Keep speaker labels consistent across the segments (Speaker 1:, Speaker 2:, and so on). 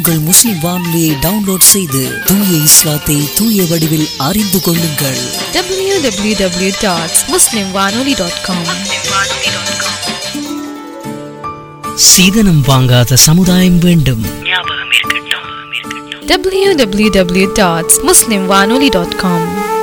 Speaker 1: உங்கள் முஸ்லிம் வானொலியை டவுன்லோட் செய்து தூய இஸ்லாத்தை தூய வடிவில் அறிந்து கொள்ளுங்கள்
Speaker 2: www.muslimwanoli.com
Speaker 1: சீதனம் வாங்காத சமுதாயம் வேண்டும்
Speaker 2: www.muslimwanoli.com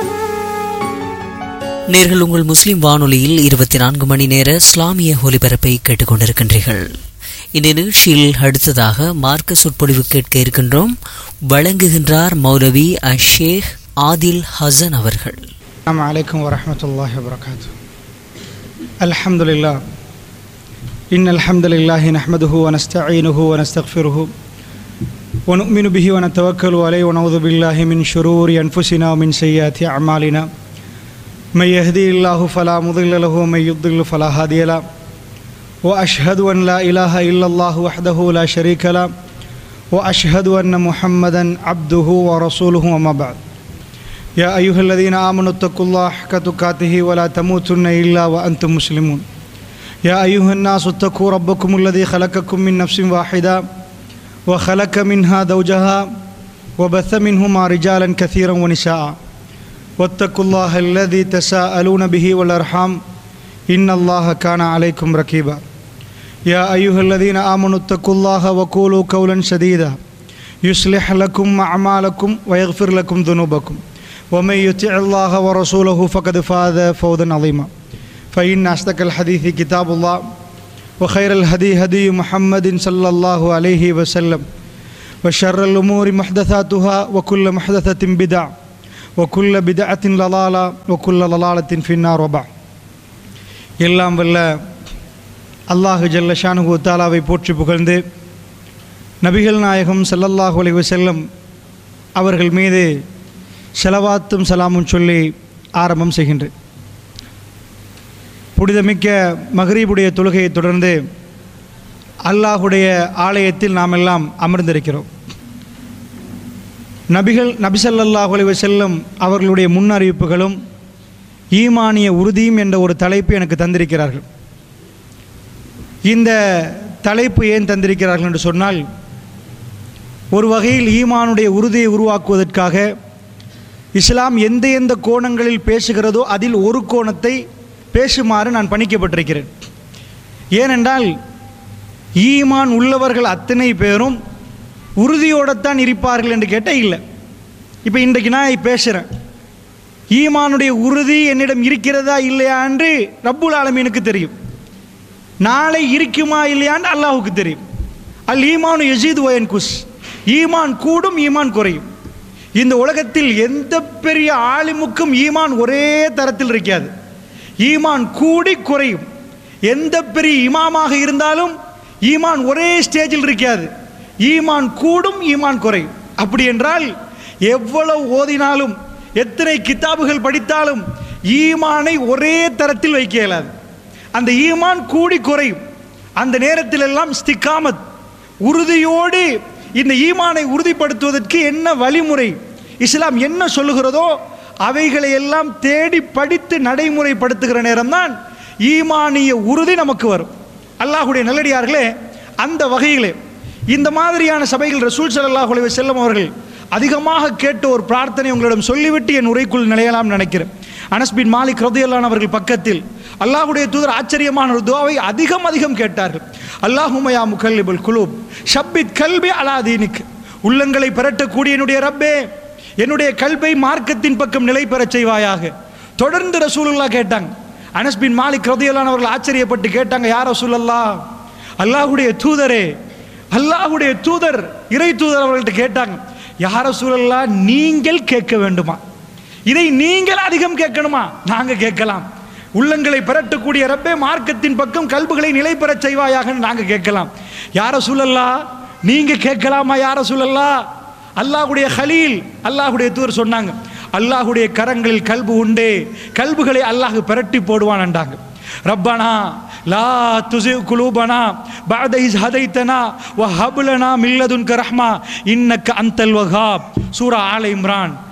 Speaker 1: நேர்கள் உங்கள் முஸ்லிம் வானொலியில் இருபத்தி நான்கு மணி நேர இஸ்லாமிய ஒலிபரப்பை கேட்டுக்கொண்டிருக்கின்றீர்கள் இந்த நிகழ்ச்சியில் அடுத்ததாக மார்க்க சொற்பொழிவு கேட்க இருக்கின்றோம் வழங்குகின்றார் மௌலவி அஷேக் ஆதில் ஹசன் அவர்கள்
Speaker 3: السلام عليكم ورحمة الله وبركاته الحمد لله إن الحمد لله نحمده ونستعينه ونستغفره ونؤمن به ونتوكل عليه ونعوذ بالله من شرور أنفسنا ومن سيئات أعمالنا من يهدي الله فلا مضل له ومن يضلل فلا هادي له وأشهد أن لا إله إلا الله وحده لا شريك له وأشهد أن محمدا عبده ورسوله وما بعد يا أيها الذين آمنوا اتقوا الله حق تقاته ولا تموتن إلا وأنتم مسلمون يا أيها الناس اتقوا ربكم الذي خلقكم من نفس واحدة وخلق منها زوجها وبث منهما رجالا كثيرا ونساء واتقوا الله الذي تساءلون به والأرحام إن الله كان عليكم رقيبا يا أيها الذين آمنوا اتقوا الله وقولوا قولا سديدا يصلح لكم أعمالكم ويغفر لكم ذنوبكم ومن يطع الله ورسوله فقد فاز فوزا عظيما فإن أصدق الحديث كتاب الله وخير الهدي هدي محمد صلى الله عليه وسلم وشر الأمور محدثاتها وكل محدثة بدع وكل بدعة ضلالة وكل ضلالة في النار وبعد எல்லாம் வல்ல அல்லாஹு ஜல்ல ஷானுகு தாலாவை போற்றி புகழ்ந்து நபிகள் நாயகம் ஸல்லல்லாஹு அலைஹி வஸல்லம் அவர்கள் மீது செலவாத்தும் சலாமும் சொல்லி ஆரம்பம் செய்கின்றேன் புனிதமிக்க மகரீபுடைய தொழுகையை தொடர்ந்து அல்லாஹுடைய ஆலயத்தில் நாம் எல்லாம் அமர்ந்திருக்கிறோம் நபிகள் நபிசல்லாஹு அலைஹி வஸல்லம் அவர்களுடைய முன்னறிவிப்புகளும் ஈமானிய உறுதியும் என்ற ஒரு தலைப்பு எனக்கு தந்திருக்கிறார்கள் இந்த தலைப்பு ஏன் தந்திருக்கிறார்கள் என்று சொன்னால் ஒரு வகையில் ஈமானுடைய உறுதியை உருவாக்குவதற்காக இஸ்லாம் எந்த எந்த கோணங்களில் பேசுகிறதோ அதில் ஒரு கோணத்தை பேசுமாறு நான் பணிக்கப்பட்டிருக்கிறேன் ஏனென்றால் ஈமான் உள்ளவர்கள் அத்தனை பேரும் உறுதியோடத்தான் இருப்பார்கள் என்று கேட்டால் இல்லை இப்போ இன்றைக்கு நான் பேசுகிறேன் ஈமானுடைய உறுதி என்னிடம் இருக்கிறதா இல்லையா என்று ரப்புல் ஆலமீனுக்கு தெரியும் நாளை இருக்குமா இல்லையான்னு அல்லாஹுக்கு தெரியும் அல் ஈமானு யசீது ஒயன் குஸ் ஈமான் கூடும் ஈமான் குறையும் இந்த உலகத்தில் எந்த பெரிய ஆலிமுக்கும் ஈமான் ஒரே தரத்தில் இருக்காது ஈமான் கூடி குறையும் எந்த பெரிய இமாமாக இருந்தாலும் ஈமான் ஒரே ஸ்டேஜில் இருக்காது ஈமான் கூடும் ஈமான் குறையும் அப்படி என்றால் எவ்வளவு ஓதினாலும் எத்தனை கித்தாபுகள் படித்தாலும் ஈமானை ஒரே தரத்தில் வைக்க இயலாது அந்த ஈமான் கூடி குறையும் அந்த நேரத்தில் எல்லாம் ஸ்திகாமத் உறுதியோடு இந்த ஈமானை உறுதிப்படுத்துவதற்கு என்ன வழிமுறை இஸ்லாம் என்ன சொல்லுகிறதோ அவைகளை எல்லாம் தேடி படித்து நடைமுறைப்படுத்துகிற நேரம்தான் ஈமானிய உறுதி நமக்கு வரும் அல்லாஹுடைய நல்லடியார்களே அந்த வகையிலே இந்த மாதிரியான சபைகள் ரசூல் ஸல்லல்லாஹு அலைஹி வஸல்லம் அவர்கள் அதிகமாக கேட்ட ஒரு பிரார்த்தனை உங்களிடம் சொல்லிவிட்டு என் உரைக்குள் நிலையலாம் நினைக்கிறேன் அனஸ் பின் மாலிக் ரதியல்லான் அவர்கள் பக்கத்தில் அல்லாஹுடைய தூதர் ஆச்சரியமான ஒரு துவாவை அதிகம் அதிகம் கேட்டார்கள் அல்லாஹுமயா முகல்லிபுல் குலூப் ஷப்பித் கல்பி அலாதீனிக் உள்ளங்களை பெறட்டக்கூடிய என்னுடைய ரப்பே என்னுடைய கல்வை மார்க்கத்தின் பக்கம் நிலை பெறச் செய்வாயாக தொடர்ந்து ரசூலுல்லா கேட்டாங்க அனஸ் பின் மாலிக் ரதியல்லான் அவர்கள் ஆச்சரியப்பட்டு கேட்டாங்க யார் ரசூலல்லா அல்லாஹுடைய தூதரே அல்லாஹுடைய தூதர் இறை தூதர் அவர்கள்ட்ட கேட்டாங்க யார சூழல்லா நீங்கள் கேட்க வேண்டுமா இதை நீங்கள் அதிகம் கேட்கணுமா நாங்க கேட்கலாம் உள்ளங்களை பெறட்டக்கூடிய ரப்பே மார்க்கத்தின் பக்கம் கல்புகளை நிலை பெறச் செய்வாயாக நாங்க கேட்கலாம் யார சூழல்லா நீங்க கேட்கலாமா யார சூழல்லா அல்லாஹுடைய ஹலீல் அல்லாஹுடைய தூர் சொன்னாங்க அல்லாஹுடைய கரங்களில் கல்பு உண்டே கல்புகளை அல்லாஹ் பெரட்டி போடுவான்ண்டாங்க ரப்பனா லா துசி குலூபனா பாத இஸ் ஹதைத்தனா வ ஹபுலனா மில்லதுன்க ரஹ்மா இன்னக்க அந்தல் வஹாப் சூரா ஆல இம்ரான்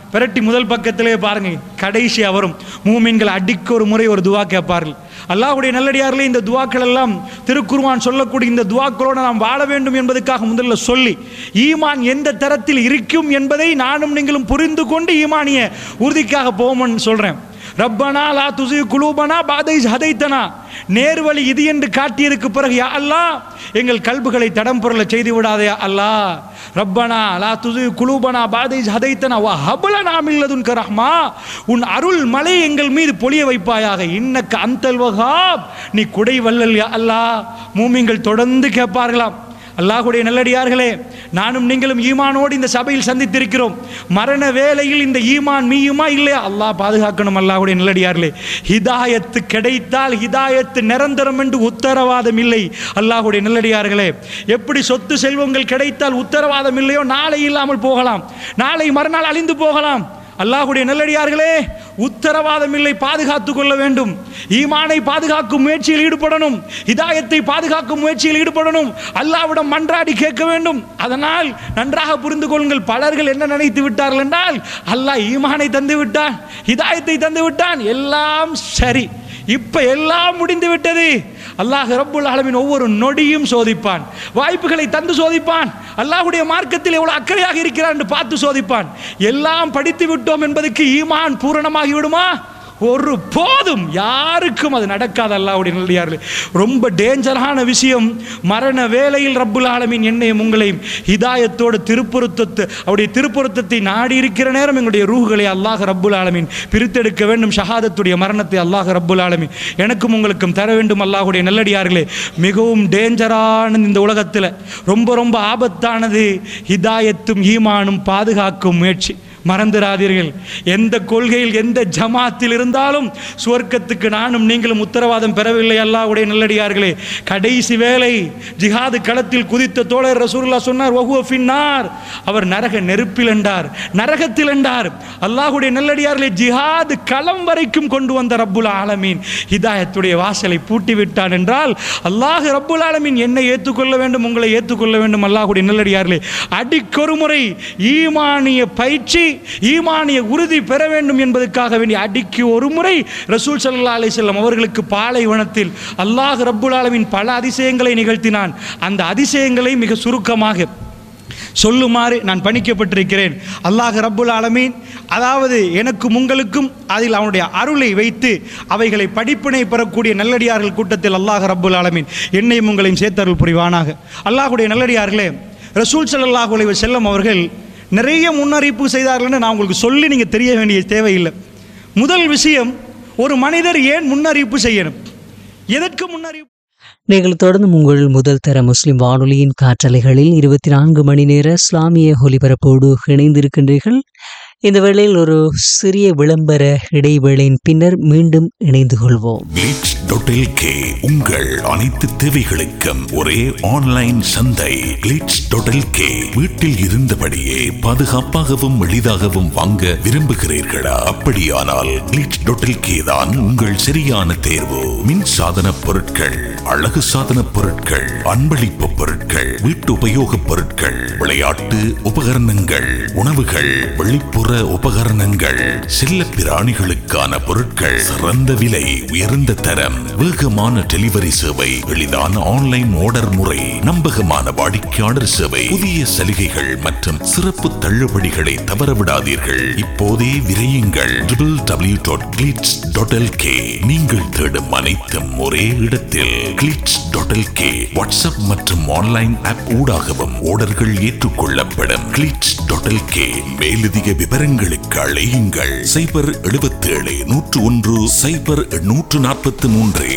Speaker 3: பிரட்டி முதல் பக்கத்திலே பாருங்க கடைசியாக வரும் மூமின்கள் அடிக்க ஒரு முறை ஒரு துவா கேட்பார்கள் அல்லாஹ்வுடைய நல்லடியார்களே இந்த துவாக்கள் எல்லாம் திருக்குர்ஆன் சொல்லக்கூடிய இந்த துவாக்களோடு நாம் வாழ வேண்டும் என்பதற்காக முதல்ல சொல்லி ஈமான் எந்த தரத்தில் இருக்கும் என்பதை நானும் நீங்களும் புரிந்து கொண்டு ஈமானிய உறுதிக்காக போவோம்னு சொல்றேன் ரப்பனா லா துசி குலூபனா பாதை ஹதைத்தனா நேர்வழி இது என்று காட்டியதுக்கு பிறகு யா அல்லாஹ் எங்கள் கல்புகளை தடம் பொருள செய்து விடாதே யா அல்லாஹ் ரப்பனா லா துசி குலூபனா பாதை ஹதைத்தனா வா ஹபலனா மில்லதுன் ரஹ்மா உன் அருள் மலை எங்கள் மீது பொழிய வைப்பாயாக இன்னக்க அந்தல் வகாப் நீ குடை வல்லல் யா அல்லாஹ் மூமிங்கள் தொடர்ந்து கேட்பார்களாம் அல்லாஹுடைய நல்லடியார்களே நானும் நீங்களும் ஈமானோடு இந்த சபையில் சந்தித்திருக்கிறோம் மரண வேளையில் இந்த ஈமான் மீயுமா இல்லையா அல்லாஹ் பாதுகாக்கணும் அல்லாஹுடைய நல்லடியார்களே ஹிதாயத்து கிடைத்தால் ஹிதாயத்து நிரந்தரம் என்று உத்தரவாதம் இல்லை அல்லாஹுடைய நல்லடியார்களே எப்படி சொத்து செல்வங்கள் கிடைத்தால் உத்தரவாதம் இல்லையோ நாளை இல்லாமல் போகலாம் நாளை மறுநாள் அழிந்து போகலாம் அல்லாஹுடைய நல்லடியார்களே உத்தரவாதம் இல்லை பாதுகாத்துக் கொள்ள வேண்டும் ஈமானை பாதுகாக்கும் முயற்சியில் ஈடுபடணும் ஹிதாயத்தை பாதுகாக்கும் முயற்சியில் ஈடுபடணும் அல்லாவிடம் மன்றாடி கேட்க வேண்டும் அதனால் நன்றாக புரிந்து கொள்ளுங்கள் பலர்கள் என்ன நினைத்து விட்டார்கள் என்றால் அல்லாஹ் ஈமானை தந்து விட்டான் ஹிதாயத்தை தந்து விட்டான் எல்லாம் சரி இப்ப எல்லாம் முடிந்து விட்டது அல்லாஹ் ரப்புல் ஆலமீன் ஒவ்வொரு நொடியும் சோதிப்பான் வாய்ப்புகளை தந்து சோதிப்பான் அல்லாஹ்வுடைய மார்க்கத்தில் எவ்வளவு அக்கறையாக இருக்கிறான் என்று பார்த்து சோதிப்பான் எல்லாம் படித்து விட்டோம் என்பதற்கு ஈமான் பூரணமாகி விடுமா ஒரு போதும் யாருக்கும் அது நடக்காது அல்லாஹ்வுடைய நல்லடியார்களே ரொம்ப டேஞ்சரான விஷயம் மரண வேளையில் ரப்புல் ஆலமீன் என்னையும் உங்களையும் ஹிதாயத்தோடு திருப்பொருத்தத்து அவருடைய திருப்பொருத்தத்தை நாடி இருக்கிற நேரம் எங்களுடைய ரூஹுகளை அல்லாஹ் ரப்புல் ஆலமீன் பிரித்தெடுக்க வேண்டும் ஷஹாதத்துடைய மரணத்தை அல்லாஹ் ரப்புல் ஆலமீன் எனக்கும் உங்களுக்கும் தர வேண்டும் அல்லாஹ்வுடைய நல்லடியார்களே மிகவும் டேஞ்சரானது இந்த உலகத்தில் ரொம்ப ரொம்ப ஆபத்தானது ஹிதாயத்தும் ஈமானும் பாதுகாக்கும் முயற்சி மறந்துடாதீர்கள் எந்த கொள்கையில் எந்த ஜமாத்தில் இருந்தாலும் சுவர்க்கத்துக்கு நானும் நீங்களும் உத்தரவாதம் பெறவில்லை அல்லாஹ்வுடைய நல்லடியார்களே கடைசி வேலை ஜிஹாது களத்தில் குதித்த தோழர் ரசூலுல்லாஹ் சொன்னார் வஹுவ ஃபின்னார் அவர் நரக நெருப்பில் என்றார் நரகத்தில் என்றார் அல்லாஹ்வுடைய நல்லடியார்களே ஜிஹாது களம் வரைக்கும் கொண்டு வந்த ரப்புல் ஆலமீன் ஹிதாயத்துடைய வாசலை பூட்டி விட்டான் என்றால் அல்லாஹ் ரப்புல் ஆலமீன் என்னை ஏற்றுக்கொள்ள வேண்டும் உங்களை ஏற்றுக்கொள்ள வேண்டும் அல்லாஹ்வுடைய நல்லடியார்களே அடிக்கொரு முறை ஈமானிய பயிற்சி ஈமானிய உறுதி பெற வேண்டும் என்பதற்காக வேண்டி அடிக்கு ஒரு முறை ரசூல் சல்லா அலிசல்லம் அவர்களுக்கு பாலைவனத்தில் அல்லாஹ் ரப்புல் ஆலமீன் பல அதிசயங்களை நிகழ்த்தினான் அந்த அதிசயங்களை மிக சுருக்கமாக சொல்லுமாறு நான் பணிக்கப்பட்டிருக்கிறேன் அல்லாஹ் ரப்புல் ஆலமீன் அதாவது எனக்கும் உங்களுக்கும் அதில் அவனுடைய அருளை வைத்து அவைகளை படிப்பினை பெறக்கூடிய நல்லடியார்கள் கூட்டத்தில் அல்லாஹ் ரப்புல் ஆலமீன் என்னையும் உங்களையும் சேர்த்தருள் புரிவானாக அல்லாஹுடைய நல்லடியார்களே ரசூல் ஸல்லல்லாஹு அலைஹி வஸல்லம் அவர்கள் நிறைய முன்னறிவிப்பு செய்தார்கள்னு நான் உங்களுக்கு சொல்லி நீங்கள் தெரிய வேண்டிய தேவையில்லை முதல் விஷயம் ஒரு மனிதர் ஏன் முன்னறிவிப்பு செய்யணும் எதற்கு முன்னறிவிப்பு
Speaker 1: நீங்கள் தொடர்ந்து உங்கள் முதல் தர முஸ்லிம் வானொலியின் காற்றலைகளில் இருபத்தி நான்கு மணி நேர இஸ்லாமிய ஒலிபரப்போடு இணைந்திருக்கின்றீர்கள் இந்த வேளையில் ஒரு சிறிய விளம்பர இடைவேளையின் பின்னர் மீண்டும் இணைந்து கொள்வோம்
Speaker 4: கிளிட்ஸ் டாட் கே உங்கள் அனைத்து தேவைகளுக்கும் ஒரே ஆன்லைன் சந்தை கிளிட்ஸ் டாட் கே வீட்டில் இருந்தபடியே பாதுகாப்பாகவும் எளிதாகவும் வாங்க விரும்புகிறீர்களா அப்படியானால் கிளிட்ஸ் டாட் கே தான் உங்கள் சரியான தேர்வு மின் சாதன பொருட்கள் அழகு சாதன பொருட்கள் அன்பளிப்பு பொருட்கள் வீட்டு உபயோகப் பொருட்கள் விளையாட்டு உபகரணங்கள் உணவுகள் வெளிப்புற உபகரணங்கள் செல்ல பிராணிகளுக்கான பொருட்கள் சிறந்த விலை உயர்ந்த தரம் வேகமான டெலிவரி சேவை எளிதான ஆன்லைன் ஆர்டர் முறை நம்பகமான வாடிக்கையாளர் சேவை புதிய சலுகைகள் மற்றும் சிறப்பு தள்ளுபடிகளை தவறவிடாதீர்கள் இப்போதே விரையுங்கள் டபிள்யூ டாட் கிளிட்ஸ் டாட் நீங்கள் தேடும் அனைத்தும் ஒரே இடத்தில் கிளிட்ஸ் டாட் கே வாட்ஸ்அப் மற்றும் ஆன்லைன் ஆப் ஊடாகவும் ஆர்டர்கள் ஏற்றுக்கொள்ளப்படும் கிளிட்ஸ் டாட் கே மேலதிக விவரங்களுக்கு அழையுங்கள் சைபர் 77 நூற்று ஒன்று சைபர் நூற்று நாற்பத்தி மூன்று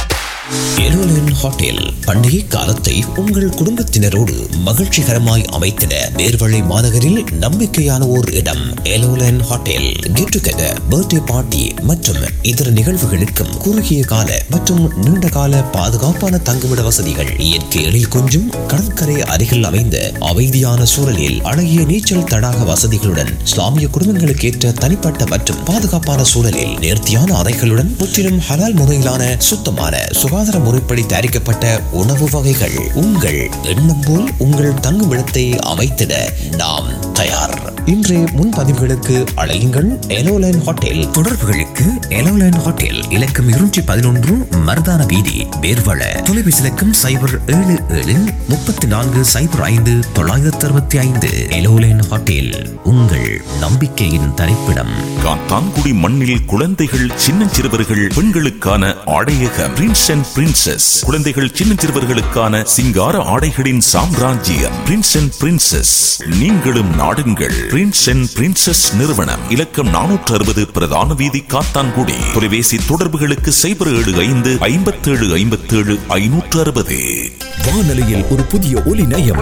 Speaker 5: எருலின் ஹோட்டல் பண்டிகை காலத்தை உங்கள் குடும்பத்தினரோடு மகிழ்ச்சிகரமாய் அமைத்திட நேர்வழி மாநகரில் நம்பிக்கையான ஓர் இடம் எலோலன் hotel get together birthday party மற்றும் இதர நிகழ்வுகளுக்கும் குறுகிய கால மற்றும் நீண்ட கால பாதுகாப்பான தங்குமிட வசதிகள் இயற்கை எழில் கொஞ்சும் கடற்கரை அருகில் அமைந்த அமைதியான சூழலில் அழகிய நீச்சல் தடாக வசதிகளுடன் இஸ்லாமிய குடும்பங்களுக்கு ஏற்ற தனிப்பட்ட மற்றும் பாதுகாப்பான சூழலில் நேர்த்தியான அறைகளுடன் முற்றிலும் ஹலால் முறையிலான சுத்தமான சுகாதார சுகாதார முறைப்படி தயாரிக்கப்பட்ட உணவு வகைகள் உங்கள் எண்ணம் போல் உங்கள் தங்குமிடத்தை அமைத்திட நாம் தயார் இன்றைய முன்பதிவுகளுக்கு அழையுங்கள் எலோலைன் ஹோட்டல் தொடர்புகளுக்கு எலோலைன் ஹோட்டல் இலக்கம் இருநூற்றி பதினொன்று மருதான வீதி வேர்வள தொலைபேசி இலக்கம் சைபர் ஏழு ஏழு முப்பத்தி நான்கு சைபர் ஐந்து தொள்ளாயிரத்தி அறுபத்தி ஐந்து எலோலைன் ஹோட்டல் உங்கள் நம்பிக்கையின் தரிப்பிடம்
Speaker 4: காத்தான்குடி மண்ணில் குழந்தைகள் சின்னஞ்சிறுவர்கள் பெண்களுக்கான ஆடையக பிரின்ஸ் அண்ட் பிரின்சஸ் குழந்தைகள் சின்னஞ்சிறுவர்களுக்கான சிங்கார ஆடைகளின் சாம்ராஜ்யம் பிரின்ஸ் அண்ட் பிரின்சஸ் நீங்களும் நாடுங்கள் பிரின்ஸ் அண்ட் பிரின்சஸ் நிறுவனம் இலக்கம் நானூற்று அறுபது பிரதான வீதி காத்தான்குடி தொலைபேசி தொடர்புகளுக்கு சைபர் ஏழு ஐந்து ஐம்பத்தேழு ஐம்பத்தேழு ஐநூற்று அறுபது
Speaker 6: வானொலியில் ஒரு புதிய ஒலி நயம்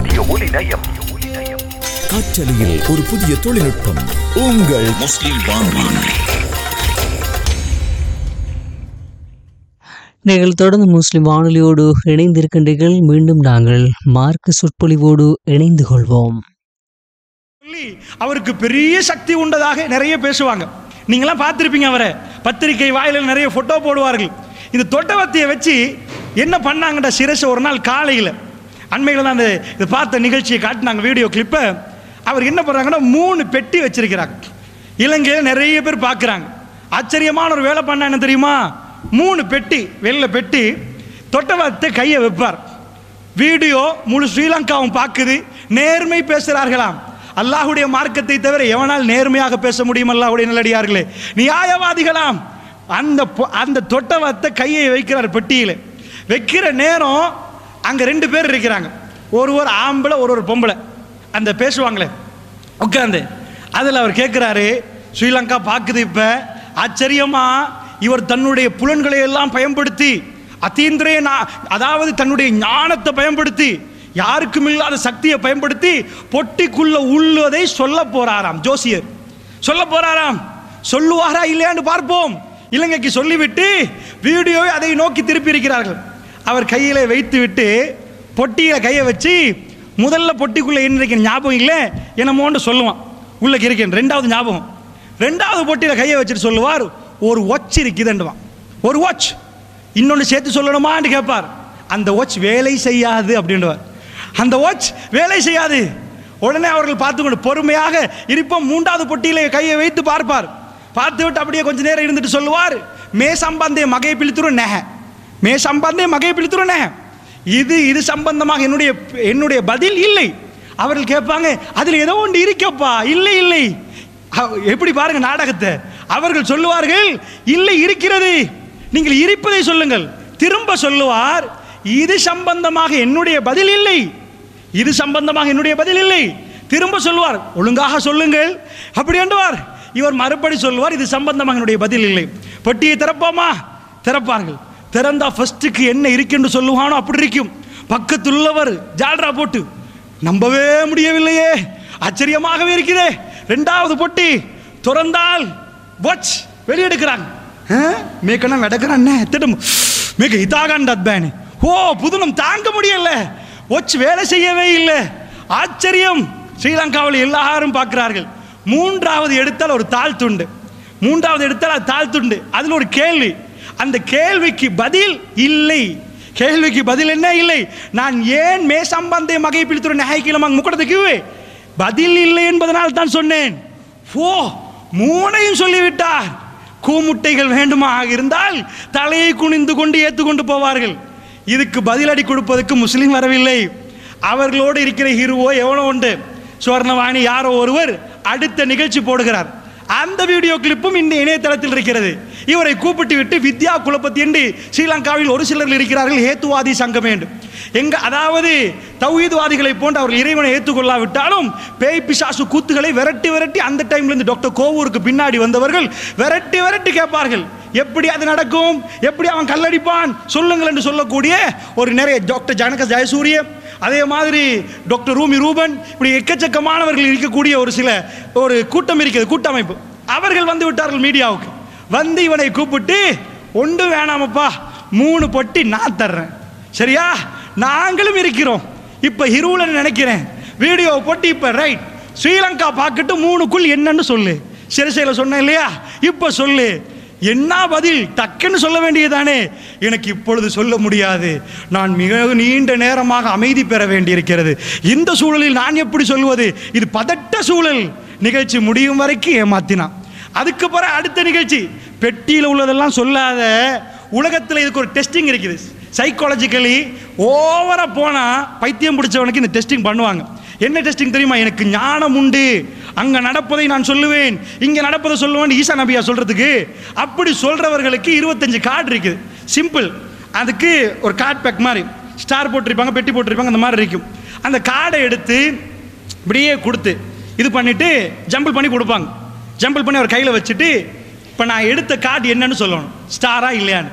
Speaker 6: காற்றலையில் ஒரு புதிய தொழில்நுட்பம் உங்கள்
Speaker 4: முஸ்லிம் வானொலி
Speaker 1: நீங்கள் தொடர்ந்து முஸ்லிம் வானொலியோடு இணைந்திருக்கின்றீர்கள் மீண்டும் நாங்கள் மார்க்க சொற்பொழிவோடு இணைந்து கொள்வோம்
Speaker 3: சொல்லி அவருக்கு பெரிய சக்தி உண்டதாக நிறைய பேசுவாங்க நீங்களாம் பார்த்துருப்பீங்க அவரை பத்திரிகை வாயிலில் நிறைய ஃபோட்டோ போடுவார்கள் இந்த தொட்டவத்தியை வச்சு என்ன பண்ணாங்கடா சிரச ஒரு நாள் காலையில் அண்மையில் தான் அந்த இதை பார்த்த நிகழ்ச்சியை காட்டினாங்க வீடியோ கிளிப்பை அவர் என்ன பண்ணுறாங்கன்னா மூணு பெட்டி வச்சிருக்கிறாங்க இலங்கையில் நிறைய பேர் பார்க்குறாங்க ஆச்சரியமான ஒரு வேலை பண்ண என்ன தெரியுமா மூணு பெட்டி வெளில பெட்டி தொட்டவத்தை கையை வைப்பார் வீடியோ முழு ஸ்ரீலங்காவும் பார்க்குது நேர்மை பேசுகிறார்களாம் அல்லாஹுடைய மார்க்கத்தை தவிர எவனால் நேர்மையாக பேச முடியும் அல்லாஹுடைய நல்லடியார்களே நியாயவாதிகளாம் அந்த பொ- அந்த தொட்டவத்தை கையை வைக்கிறார் பெட்டியில் வைக்கிற நேரம் அங்கே ரெண்டு பேர் இருக்கிறாங்க ஒரு ஒரு ஆம்பளை ஒரு ஒரு பொம்பளை அந்த பேசுவாங்களே உட்காந்து அதில் அவர் கேட்குறாரு ஸ்ரீலங்கா பார்க்குது இப்போ ஆச்சரியமா இவர் தன்னுடைய புலன்களை எல்லாம் பயன்படுத்தி அத்தீந்திரிய நா- அதாவது தன்னுடைய ஞானத்தை பயன்படுத்தி யாருக்கும் இல்லாத சக்தியை பயன்படுத்தி பொட்டிக்குள்ள உள்ளதை சொல்ல போறாராம் ஜோசியர் சொல்ல போறாராம் சொல்லுவாரா இல்லையான்னு பார்ப்போம் இலங்கைக்கு சொல்லிவிட்டு வீடியோவை அதை நோக்கி திருப்பி இருக்கிறார்கள் அவர் கையில வைத்து விட்டு பொட்டியில கையை வச்சு முதல்ல பொட்டிக்குள்ள என்ன இருக்கிற ஞாபகம் இல்லை என்னமோன்னு சொல்லுவான் உள்ள இருக்கேன் ரெண்டாவது ஞாபகம் ரெண்டாவது பொட்டியில கையை வச்சுட்டு சொல்லுவார் ஒரு வாட்ச் இருக்குதுன்னுவான் ஒரு வாட்ச் இன்னொன்று சேர்த்து சொல்லணுமான்னு கேட்பார் அந்த வாட்ச் வேலை செய்யாது அப்படின்றவர் அந்த வாட்ச் வேலை செய்யாது உடனே அவர்கள் பார்த்துக்கொண்டு பொறுமையாக இருப்போம் மூன்றாவது பொட்டியிலே கையை வைத்து பார்ப்பார் பார்த்து விட்டு அப்படியே கொஞ்ச நேரம் இருந்துட்டு சொல்லுவார் மே சம்பந்தே மகை பிழித்துரும் நெக மே சம்பந்தே மகை பிழித்துரும் நெக இது இது சம்பந்தமாக என்னுடைய என்னுடைய பதில் இல்லை அவர்கள் கேட்பாங்க அதில் ஏதோ ஒன்று இருக்கப்பா இல்லை இல்லை அவ- எப்படி பாருங்க நாடகத்தை அவர்கள் சொல்லுவார்கள் இல்லை இருக்கிறது நீங்கள் இருப்பதை சொல்லுங்கள் திரும்ப சொல்லுவார் இது சம்பந்தமாக என்னுடைய பதில் இல்லை இது சம்பந்தமாக என்னுடைய பதில் இல்லை திரும்ப சொல்லுவார் ஒழுங்காக சொல்லுங்கள் அப்படி என்றுவார் இவர் மறுபடி சொல்லுவார் இது சம்பந்தமாக என்னுடைய பதில் இல்லை பெட்டியை திறப்போமா திறப்பார்கள் திறந்தா ஃபர்ஸ்ட்டுக்கு என்ன இருக்குன்னு சொல்லுவானோ அப்படி இருக்கும் பக்கத்துள்ளவர் ஜால்ரா போட்டு நம்பவே முடியவில்லையே ஆச்சரியமாகவே இருக்குதே ரெண்டாவது பொட்டி திறந்தால் வாட்ச் வெளியெடுக்கிறாங்க மேக்கனா நடக்கிறான் திட்டம் மேக்க இதாகாண்டத் பேனு ஓ புதுனம் தாங்க முடியல வாட்ச் வேலை செய்யவே இல்லை ஆச்சரியம் ஸ்ரீலங்காவில் எல்லாரும் பார்க்கிறார்கள் மூன்றாவது எடுத்தால் ஒரு தாழ் துண்டு மூன்றாவது எடுத்தால் அது தாழ் துண்டு அதில் ஒரு கேள்வி அந்த கேள்விக்கு பதில் இல்லை கேள்விக்கு பதில் என்ன இல்லை நான் ஏன் மே சம்பந்தே மகை பிடித்துற நகைக்கிழமாங்க முக்கடத்துக்கு பதில் இல்லை என்பதனால் தான் சொன்னேன் ஓ மூணையும் சொல்லிவிட்டார் கூமுட்டைகள் வேண்டுமாக இருந்தால் தலையை குனிந்து கொண்டு ஏற்றுக்கொண்டு போவார்கள் இதுக்கு பதிலடி கொடுப்பதற்கு முஸ்லீம் வரவில்லை அவர்களோடு இருக்கிற ஹீரோவோ எவனோ உண்டு சுவர்ணவாணி யாரோ ஒருவர் அடுத்த நிகழ்ச்சி போடுகிறார் அந்த வீடியோ கிளிப்பும் இந்த இணையதளத்தில் இருக்கிறது இவரை கூப்பிட்டு விட்டு வித்யா குலபத்தி என்று ஸ்ரீலங்காவில் ஒரு சிலர் இருக்கிறார்கள் ஹேத்துவாதி சங்கம் என்று எங்க அதாவது தௌஹீத்வாதிகளை போன்று அவர்கள் இறைவனை ஏற்றுக்கொள்ளாவிட்டாலும் பேய் பிசாசு கூத்துகளை விரட்டி விரட்டி அந்த டைம்ல இருந்து டாக்டர் கோவூருக்கு பின்னாடி வந்தவர்கள் விரட்டி விரட்டி கேட்பார்கள் எப்படி அது நடக்கும் எப்படி அவன் கல்லடிப்பான் சொல்லுங்கள் என்று சொல்லக்கூடிய ஒரு நிறைய டாக்டர் ஜனக ஜெயசூரிய அதே மாதிரி டாக்டர் ரூமி ரூபன் இப்படி எக்கச்சக்கமானவர்கள் இருக்கக்கூடிய ஒரு சில ஒரு கூட்டம் இருக்கிறது கூட்டமைப்பு அவர்கள் வந்து விட்டார்கள் மீடியாவுக்கு வந்து இவனை கூப்பிட்டு ஒன்று வேணாமப்பா மூணு பொட்டி நான் தர்றேன் சரியா நாங்களும் இருக்கிறோம் இப்போ ஹிருவில் நினைக்கிறேன் வீடியோ போட்டு இப்போ ரைட் ஸ்ரீலங்கா பார்க்கட்டும் மூணுக்குள் என்னன்னு சொல்லு சிறுசையில் சொன்னேன் இல்லையா இப்போ சொல்லு என்ன பதில் டக்குன்னு சொல்ல வேண்டியதானே எனக்கு இப்பொழுது சொல்ல முடியாது நான் மிக நீண்ட நேரமாக அமைதி பெற வேண்டியிருக்கிறது இந்த சூழலில் நான் எப்படி சொல்வது இது பதட்ட சூழல் நிகழ்ச்சி முடியும் வரைக்கும் ஏமாத்தினான் அதுக்கு பிறகு அடுத்த நிகழ்ச்சி பெட்டியில் உள்ளதெல்லாம் சொல்லாத உலகத்தில் இதுக்கு ஒரு டெஸ்டிங் இருக்குது சைக்காலஜிக்கலி ஓவராக போனால் பைத்தியம் பிடிச்சவனுக்கு இந்த டெஸ்டிங் பண்ணுவாங்க என்ன டெஸ்டிங் தெரியுமா எனக்கு ஞானம் உண்டு அங்கே நடப்பதை நான் சொல்லுவேன் இங்கே நடப்பதை சொல்லுவேன் ஈசா நபியா சொல்கிறதுக்கு அப்படி சொல்கிறவர்களுக்கு இருபத்தஞ்சு கார்டு இருக்குது சிம்பிள் அதுக்கு ஒரு கார்டு பேக் மாதிரி ஸ்டார் போட்டிருப்பாங்க பெட்டி போட்டிருப்பாங்க அந்த மாதிரி இருக்கும் அந்த கார்டை எடுத்து இப்படியே கொடுத்து இது பண்ணிட்டு ஜம்பிள் பண்ணி கொடுப்பாங்க ஜம்பிள் பண்ணி அவர் கையில் வச்சுட்டு இப்போ நான் எடுத்த கார்டு என்னன்னு சொல்லணும் ஸ்டாரா இல்லையான்னு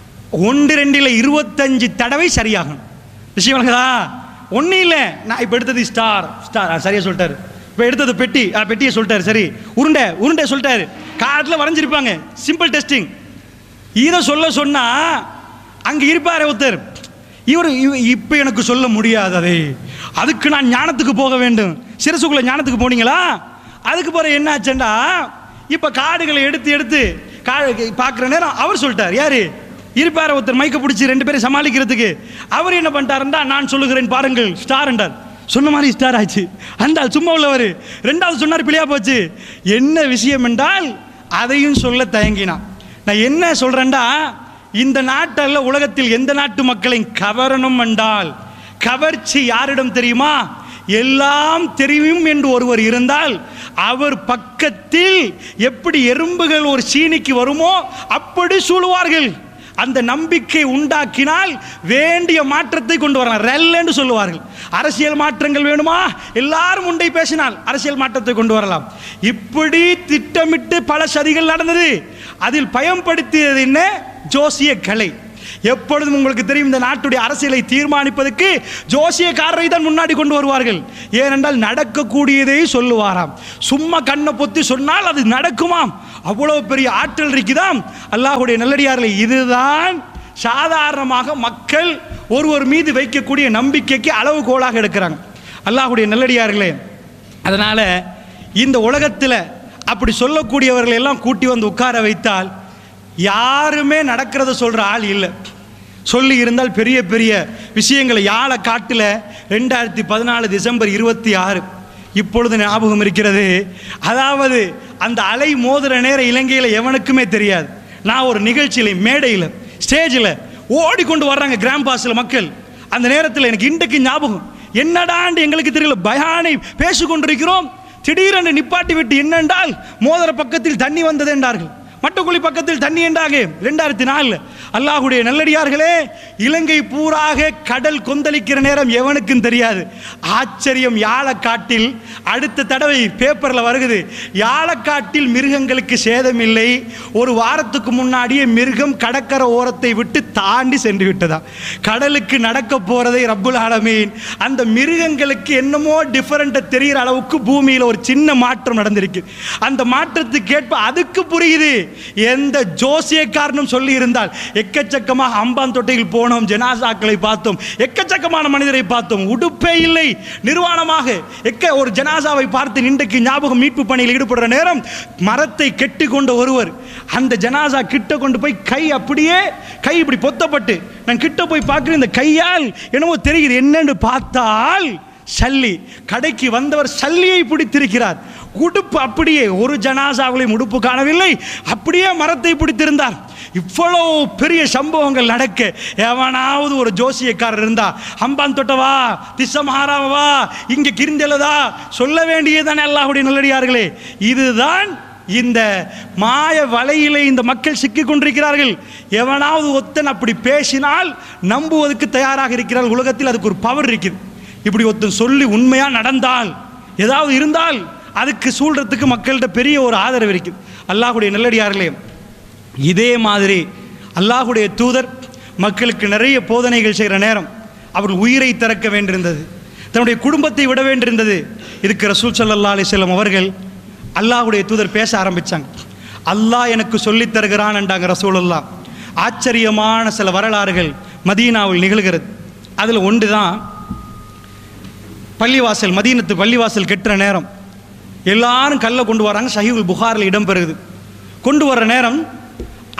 Speaker 3: ஒன்று ரெண்டில் இருபத்தஞ்சு தடவை சரியாகணும் விஷயம் விளங்குதா ஒன்றும் இல்லை நான் இப்போ எடுத்தது ஸ்டார் ஸ்டார் சரியா சொல்லிட்டாரு இப்போ எடுத்தது பெட்டி ஆ, பெட்டியை சொல்லிட்டாரு சரி உருண்டை உருண்டை சொல்லிட்டாரு கார்டில் வரைஞ்சிருப்பாங்க சிம்பிள் டெஸ்டிங் இதை சொல்ல சொன்னா அங்க இருப்பாரு ஒருத்தர் இவர் இப்போ எனக்கு சொல்ல முடியாது அதை அதுக்கு நான் ஞானத்துக்கு போக வேண்டும் சிரசுக்குள்ள ஞானத்துக்கு போனீங்களா அதுக்கு பிறகு என்ன ஆச்சுண்டா இப்போ காடுகளை எடுத்து எடுத்து கா பார்க்குற நேரம் அவர் சொல்லிட்டார் யாரு இருப்பார் ஒருத்தர் மைக்க பிடிச்சி ரெண்டு பேரும் சமாளிக்கிறதுக்கு அவர் என்ன பண்ணிட்டாருண்டா நான் சொல்லுகிறேன் பாருங்கள் ஸ்டார் என்றார் சொன்ன மாதிரி ஸ்டார் ஆச்சு அந்த ஆள் சும்மா உள்ளவர் ரெண்டாவது சொன்னார் பிள்ளையா போச்சு என்ன விஷயம் என்றால் அதையும் சொல்ல தயங்கினான் நான் என்ன சொல்றேன்டா இந்த நாட்டில் உலகத்தில் எந்த நாட்டு மக்களையும் கவரணும் என்றால் கவர்ச்சி யாரிடம் தெரியுமா எல்லாம் தெரியும் என்று ஒருவர் இருந்தால் அவர் பக்கத்தில் எப்படி எறும்புகள் ஒரு சீனிக்கு வருமோ அப்படி சூழுவார்கள் அந்த நம்பிக்கை உண்டாக்கினால் வேண்டிய மாற்றத்தை கொண்டு வரலாம் ரெல் என்று சொல்லுவார்கள் அரசியல் மாற்றங்கள் வேணுமா எல்லாரும் உண்டை பேசினால் அரசியல் மாற்றத்தை கொண்டு வரலாம் இப்படி திட்டமிட்டு பல சதிகள் நடந்தது அதில் பயன்படுத்தியது என்ன ஜோசிய கலை எப்பொழுதும் உங்களுக்கு தெரியும் இந்த நாட்டுடைய அரசியலை தீர்மானிப்பதற்கு ஜோசியக்காரரை தான் முன்னாடி கொண்டு வருவார்கள் ஏனென்றால் நடக்கக்கூடியதை சொல்லுவாராம் சும்மா கண்ணை பொத்தி சொன்னால் அது நடக்குமாம் அவ்வளவு பெரிய ஆற்றல் இருக்குதாம் அல்லாஹுடைய நல்லடியார்களே இதுதான் சாதாரணமாக மக்கள் ஒருவர் மீது வைக்கக்கூடிய நம்பிக்கைக்கு அளவுகோலாக எடுக்கிறாங்க அல்லாஹுடைய நல்லடியார்களே அதனால இந்த உலகத்தில் அப்படி சொல்லக்கூடியவர்களை எல்லாம் கூட்டி வந்து உட்கார வைத்தால் யாருமே நடக்கிறத சொல்ற ஆள் இல்லை சொல்லி இருந்தால் பெரிய பெரிய விஷயங்களை யாழ காட்டில் ரெண்டாயிரத்தி பதினாலு டிசம்பர் இருபத்தி ஆறு இப்பொழுது ஞாபகம் இருக்கிறது அதாவது அந்த அலை மோதுற நேரம் இலங்கையில் எவனுக்குமே தெரியாது நான் ஒரு நிகழ்ச்சியில் மேடையில் ஸ்டேஜில் ஓடிக்கொண்டு வர்றாங்க கிராம் பாஸில் மக்கள் அந்த நேரத்தில் எனக்கு இன்றைக்கு ஞாபகம் என்னடாண்டு எங்களுக்கு தெரியல பயானை பேசிக்கொண்டிருக்கிறோம் திடீரென்று நிப்பாட்டி விட்டு என்னென்றால் மோதிர பக்கத்தில் தண்ணி வந்தது என்றார்கள் மட்டக்குழி பக்கத்தில் தண்ணி என்றாக ரெண்டாயிரத்தி நாலு அல்லாஹுடைய நல்லடியார்களே இலங்கை பூராக கடல் கொந்தளிக்கிற நேரம் எவனுக்கும் தெரியாது ஆச்சரியம் யாழக்காட்டில் அடுத்த தடவை பேப்பரில் வருகுது யாழக்காட்டில் மிருகங்களுக்கு சேதம் இல்லை ஒரு வாரத்துக்கு முன்னாடியே மிருகம் கடற்கரை ஓரத்தை விட்டு தாண்டி சென்று விட்டதா கடலுக்கு நடக்க போறதை ரப்புல் ஆலமீன் அந்த மிருகங்களுக்கு என்னமோ டிஃபரெண்ட்டாக தெரிகிற அளவுக்கு பூமியில் ஒரு சின்ன மாற்றம் நடந்திருக்கு அந்த மாற்றத்துக்கு ஏற்ப அதுக்கு புரியுது எந்த ஜோசியக்காரனும் சொல்லி இருந்தால் எக்கச்சக்கமாக அம்பான் தொட்டையில் போனோம் ஜனாசாக்களை பார்த்தோம் எக்கச்சக்கமான மனிதரை பார்த்தோம் உடுப்பே இல்லை நிர்வாணமாக எக்க ஒரு ஜனாசாவை பார்த்து இன்றைக்கு ஞாபகம் மீட்பு பணியில் ஈடுபடுற நேரம் மரத்தை கெட்டி கொண்ட ஒருவர் அந்த ஜனாசா கிட்ட கொண்டு போய் கை அப்படியே கை இப்படி பொத்தப்பட்டு நான் கிட்ட போய் பார்க்குறேன் இந்த கையால் என்னவோ தெரியுது என்னன்னு பார்த்தால் சல்லி கடைக்கு வந்தவர் சல்லியை பிடித்திருக்கிறார் உடுப்பு அப்படியே ஒரு ஜனாசாவிலையும் உடுப்பு காணவில்லை அப்படியே மரத்தை பிடித்திருந்தார் இவ்வளோ பெரிய சம்பவங்கள் நடக்க எவனாவது ஒரு ஜோசியக்காரர் இருந்தா அம்பான் தொட்டவா திசமஹாராவா இங்க கிரிந்தெழுதா சொல்ல வேண்டியதானே அல்லாஹுடைய நல்லடியார்களே இதுதான் இந்த மாய வலையிலே இந்த மக்கள் சிக்கிக் கொண்டிருக்கிறார்கள் எவனாவது ஒத்தன் அப்படி பேசினால் நம்புவதற்கு தயாராக இருக்கிறார்கள் உலகத்தில் அதுக்கு ஒரு பவர் இருக்குது இப்படி ஒருத்தன் சொல்லி உண்மையா நடந்தால் ஏதாவது இருந்தால் அதுக்கு சூழ்றதுக்கு மக்கள்கிட்ட பெரிய ஒரு ஆதரவு இருக்குது அல்லாஹுடைய நல்லடியார்களே இதே மாதிரி அல்லாஹுடைய தூதர் மக்களுக்கு நிறைய போதனைகள் செய்கிற நேரம் அவர்கள் உயிரை திறக்க வேண்டியிருந்தது தன்னுடைய குடும்பத்தை விட வேண்டியிருந்தது இதுக்கு ரசூல் ஸல்லல்லாஹு அலைஹி வஸல்லம் அவர்கள் அல்லாஹுடைய தூதர் பேச ஆரம்பிச்சாங்க அல்லாஹ் எனக்கு சொல்லித் தருகிறான் என்றாங்க ரசூலுல்லாஹ் ஆச்சரியமான சில வரலாறுகள் மதீனாவில் நிகழ்கிறது அதில் ஒன்று தான் பள்ளிவாசல் மதீனத்து பள்ளிவாசல் கெட்டுற நேரம் எல்லாரும் கல்லை கொண்டு வராங்க ஷஹீவுல் புகாரில் இடம் பெறுகுது கொண்டு வர்ற நேரம்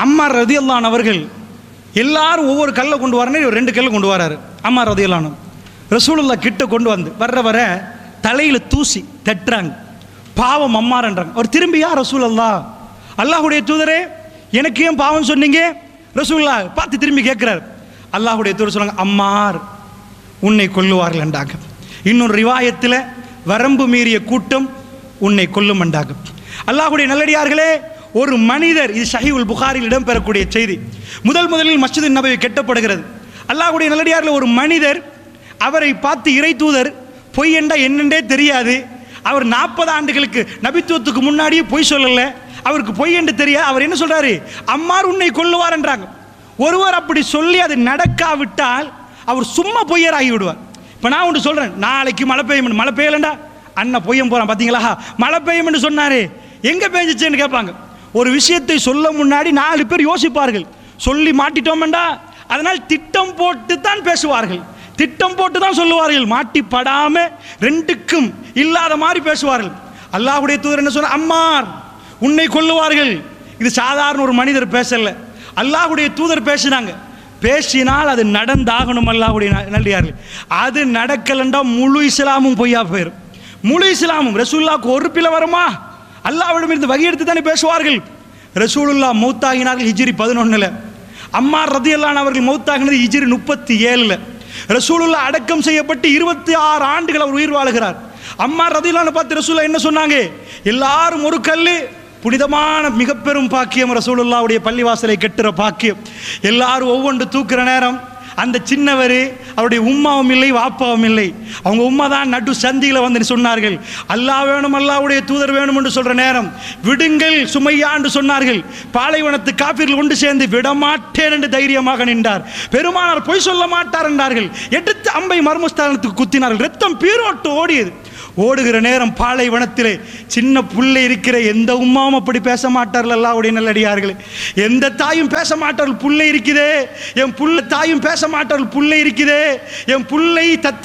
Speaker 3: அம்மா ரதியல்லான் அவர்கள் எல்லாரும் ஒவ்வொரு கல்லை கொண்டு வரனே இவர் ரெண்டு கல்லை கொண்டு வராரு அம்மா ரதியல்லானும் ரசூலுல்லா கிட்ட கொண்டு வந்து வர்ற வர தலையில் தூசி தட்டுறாங்க பாவம் அம்மாறன்றாங்க அவர் திரும்பியா ரசூலல்லா அல்லாஹுடைய தூதரே எனக்கு ஏன் பாவம் சொன்னீங்க ரசூல்லா பார்த்து திரும்பி கேட்குறாரு அல்லாஹுடைய தூதர் சொன்னாங்க அம்மார் உன்னை கொல்லுவார்கள் என்றாங்க இன்னொரு ரிவாயத்தில் வரம்பு மீறிய கூட்டம் உன்னை கொல்லும் என்றாங்க அல்லாஹுடைய நல்லடியார்களே ஒரு மனிதர் இது ஷஹீவுல் புகாரில் இடம்பெறக்கூடிய செய்தி முதல் முதலில் மஸ்ஜிது நபவி கெட்டப்படுகிறது அல்லாஹுடைய நல்லடியாரில் ஒரு மனிதர் அவரை பார்த்து இறை தூதர் பொய் என்றா என்னென்றே தெரியாது அவர் நாற்பது ஆண்டுகளுக்கு நபித்துவத்துக்கு முன்னாடியே பொய் சொல்லலை அவருக்கு பொய் என்று தெரியாது அவர் என்ன சொல்றாரு அம்மார் உன்னை கொல்லுவார் என்றாங்க ஒருவர் அப்படி சொல்லி அது நடக்காவிட்டால் அவர் சும்மா பொய்யராகி விடுவார் இப்போ நான் ஒன்று சொல்கிறேன் நாளைக்கு மழை பெய்யும் மழை பெய்யலண்டா அண்ணன் பொய்யம் போகிறான் பார்த்தீங்களா மழை பெய்யும்னு சொன்னாரு எங்கே பெய்ஞ்சிச்சுன்னு கேட்பாங்க ஒரு விஷயத்தை சொல்ல முன்னாடி நாலு பேர் யோசிப்பார்கள் சொல்லி மாட்டிட்டோம்டா அதனால் திட்டம் போட்டு தான் பேசுவார்கள் திட்டம் போட்டு தான் சொல்லுவார்கள் மாட்டி படாம ரெண்டுக்கும் இல்லாத மாதிரி பேசுவார்கள் அல்லாஹ்வுடைய தூதர் என்ன சொன்ன அம்மார் உன்னை கொல்லுவார்கள் இது சாதாரண ஒரு மனிதர் பேசல அல்லாஹ்வுடைய தூதர் பேசினாங்க பேசினால் அது நடந்தாகணும் அல்லாஹ்வுடைய ந- நல்லடியார்கள் அது நடக்கலண்டா முழு இஸ்லாமும் பொய்யா போயிடும் முழு இஸ்லாமும் ரசூலுல்லாவுக்கு ஒரு பிள்ளை வருமா அல்லாஹ்விடம் இருந்து வகை எடுத்து தானே பேசுவார்கள் ரசூலுல்லா மௌத்தாகினார்கள் ஹிஜ்ரி பதினொன்னுல அம்மா ரதியல்லான் அவர்கள் மௌத்தாகினது ஹிஜ்ரி முப்பத்தி ஏழுல ரசூலுல்லா அடக்கம் செய்யப்பட்டு இருபத்தி ஆறு ஆண்டுகள் அவர் உயிர் வாழுகிறார் அம்மா ரதியல்லான்னு பார்த்து ரசூல்லா என்ன சொன்னாங்க எல்லாரும் ஒரு கல்லு புனிதமான மிக பெரும் பாக்கியம் ரசூலுல்லாவுடைய பள்ளிவாசலை கெட்டுற பாக்கியம் எல்லாரும் ஒவ்வொன்று தூக்குற நேரம் அந்த சின்னவர் அவருடைய உம்மாவும் இல்லை வாப்பாவும் இல்லை அவங்க உம்மா தான் நடு சந்தியில் வந்து சொன்னார்கள் அல்லாஹ் வேணும் அல்லாஹ்வுடைய தூதர் வேணும் என்று சொல்ற நேரம் விடுங்கள் சுமையா என்று சொன்னார்கள் பாலைவனத்து காப்பீர்கள் கொண்டு சேர்ந்து விடமாட்டேன் என்று தைரியமாக நின்றார் பெருமானார் பொய் சொல்ல மாட்டார் என்றார்கள் எடுத்து அம்பை மர்மஸ்தானத்துக்கு குத்தினார்கள் ரத்தம் பீரோட்டு ஓடியது ஓடுகிற நேரம் பாலைவனத்திலே சின்ன புள்ளை இருக்கிற எந்த உம்மாவும் அப்படி பேச மாட்டார்கள் அல்லாவுடைய நல்லடியார்களே எந்த தாயும் பேச மாட்டார்கள் புள்ளை இருக்குதே என் புள்ள தாயும் பேச மாட்டார்கள் புள்ளை இருக்குதே என் புள்ளை தத்து